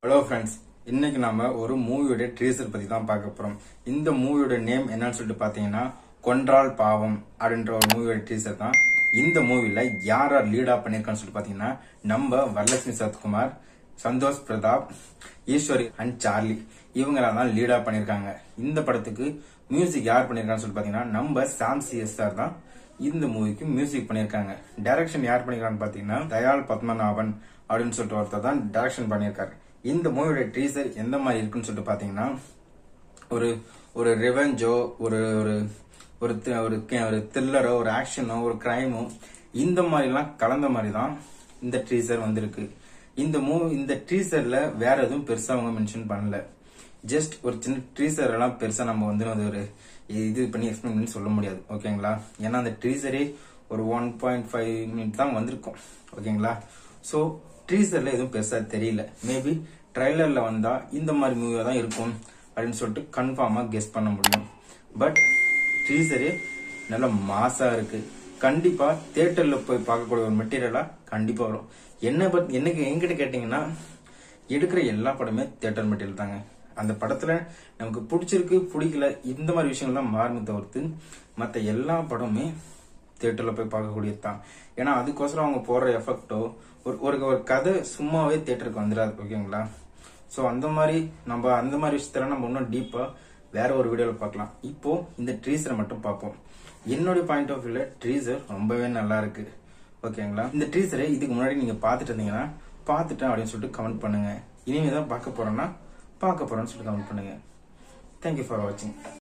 hello friends இன்னைக்கு நாம ஒரு மூவியோட ட்ரீசர் பத்தி தான் பார்க்க போறோம் இந்த மூவியோட நேம் என்னன்னு சொல்லிட்டு பாத்தீங்கன்னா கொன்றால் பாவம் அப்படின்ற ஒரு மூவியோட ட்ரீசர் தான் இந்த மூவில யார் யார் லீடா பண்ணிருக்கான்னு சொல்லிட்டு பாத்தீங்கன்னா நம்ம வரலட்சுமி சத்குமார் சந்தோஷ் பிரதாப் ஈஸ்வரி அண்ட் சார்லி இவங்கெல்லாம் தான் லீடா பண்ணிருக்காங்க இந்த படத்துக்கு மியூசிக் யார் பண்ணிருக்கான்னு சொல்லிட்டு பாத்தீங்கன்னா நம்ம சாம் சிஎஸ்ஆர் தான் இந்த மூவிக்கு மியூசிக் பண்ணிருக்காங்க டைரக்ஷன் யார் பண்ணிருக்கான்னு பாத்தீங்கன்னா தயாள் பத்மநாபன் அப்படின்னு சொல்லிட்டு ஒருத்தர் தான் டைரக்ஷன் பண்ணிருக்காரு இந்த மூவியோட ட்ரீசர் எந்த மாதிரி இருக்குன்னு சொல்லிட்டு பாத்தீங்கன்னா ஒரு ஒரு ரிவெஞ்சோ ஒரு ஒரு ஒரு தி- ஒரு கே- ஒரு த்ரில்லரோ ஒரு ஆக்ஷனோ ஒரு கிரைமோ இந்த மாதிரிலாம் கலந்த மாதிரி தான் இந்த ட்ரீசர் வந்திருக்கு இந்த மூவி இந்த ட்ரீசர்ல வேற எதுவும் பெருசா அவங்க மென்ஷன் பண்ணல ஜஸ்ட் ஒரு சின்ன ட்ரீசர் எல்லாம் பெருசா நம்ம வந்து அது ஒரு இது பண்ணி எக்ஸ்பிளைன் பண்ணி சொல்ல முடியாது ஓகேங்களா ஏன்னா அந்த ட்ரீசரே ஒரு ஒன் பாயிண்ட் ஃபைவ் மினிட் தான் வந்திருக்கும் ஓகேங்களா ஸோ ட்ரீசர்ல எதுவும் பெருசா தெரியல மேபி ட்ரைலர்ல வந்தா இந்த மாதிரி மூவியா தான் இருக்கும் அப்படின்னு சொல்லிட்டு கன்ஃபார்மா கெஸ் பண்ண முடியும் பட் ட்ரீசரே நல்ல மாசா இருக்கு கண்டிப்பா தியேட்டர்ல போய் பார்க்கக்கூடிய ஒரு மெட்டீரியலா கண்டிப்பா வரும் என்ன பத்தி என்னக்கு என்கிட்ட கேட்டீங்கன்னா எடுக்கிற எல்லா படமே தியேட்டர் மெட்டீரியல் தாங்க அந்த படத்துல நமக்கு பிடிச்சிருக்கு பிடிக்கல இந்த மாதிரி விஷயங்கள்லாம் மாறுமே தவிர்த்து மத்த எல்லா படமுமே தியேட்டர்ல போய் பார்க்கக்கூடியது தான் ஏன்னா அதுக்கோசரம் அவங்க போடுற எஃபெக்டோ ஒரு ஒரு ஒரு கதை சும்மாவே தியேட்டருக்கு வந்துடாது ஓகேங்களா ஸோ அந்த மாதிரி நம்ம அந்த மாதிரி விஷயத்துல நம்ம இன்னும் டீப்பா வேற ஒரு வீடியோல பார்க்கலாம் இப்போ இந்த ட்ரீசரை மட்டும் பார்ப்போம் என்னுடைய பாயிண்ட் ஆஃப் வியூல ட்ரீசர் ரொம்பவே நல்லா இருக்கு ஓகேங்களா இந்த ட்ரீசரை இதுக்கு முன்னாடி நீங்க பார்த்துட்டு இருந்தீங்கன்னா பார்த்துட்டேன் அப்படின்னு சொல்லிட்டு கமெண்ட் பண்ணுங்க இனிமே தான் பார்க்க போறோம்னா பார்க்க போறோம்னு சொல்லிட்டு கமெண்ட் பண்ணுங்க தேங்க்யூ ஃபார் வாட்சிங்